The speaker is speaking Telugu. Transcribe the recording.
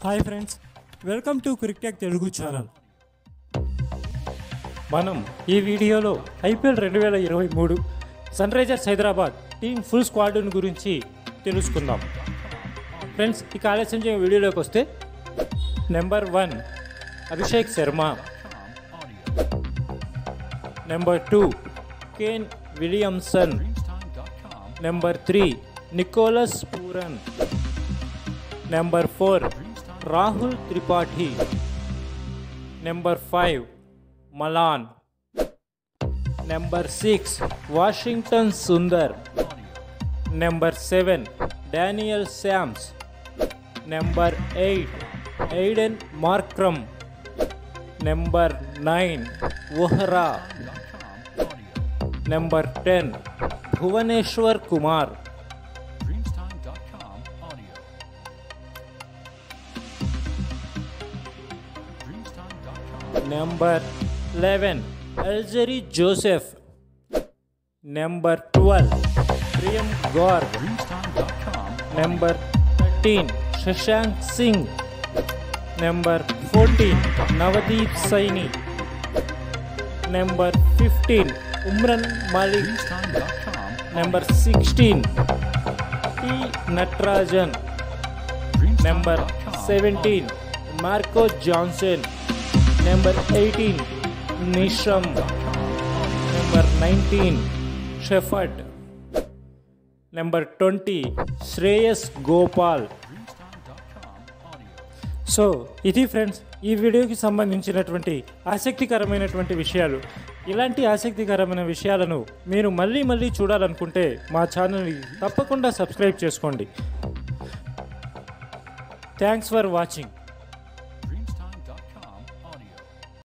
Hi friends welcome to cricket Telugu channel మనం ఈ వీడియోలో ఐపీఎల్ రెండు వేల ఇరవై మూడు Sunrisers Hyderabad team full squad గురించి తెలుసుకుందాం ఫ్రెండ్స్ ఇక ఆలస్యం చేయ వీడియోలోకి వస్తే number one Abhishek Sharma number two Kane Williamson number three Nicholas Pooran number four Rahul Tripathi number five Malan number six Washington Sundar number seven Daniel Sams number eight Aiden Markram number nine Vohra number ten Bhuvneshwar Kumar Dreamstime.com audio. Dreamstime.com. Number eleven Alzarri Joseph number twelve Priyam Garg Dreamstime.com. Number thirteen Shashank Singh number fourteen Navdeep Saini number fifteen Umran Malik Dreamstime.com. Number sixteen T Natarajan number seventeen Marco Jansen number eighteen Neesham number nineteen Shepherd number twenty Shreyas Gopal so ఇది ఫ్రెండ్స్ ఈ వీడియోకి సంబంధించినటువంటి ఆసక్తికరమైనటువంటి విషయాలు ఇలాంటి ఆసక్తికరమైన విషయాలను మీరు మళ్ళీ మళ్ళీ చూడాలనుకుంటే మా ఛానల్ని తప్పకుండా సబ్స్క్రైబ్ చేసుకోండి థ్యాంక్స్ ఫర్ వాచింగ్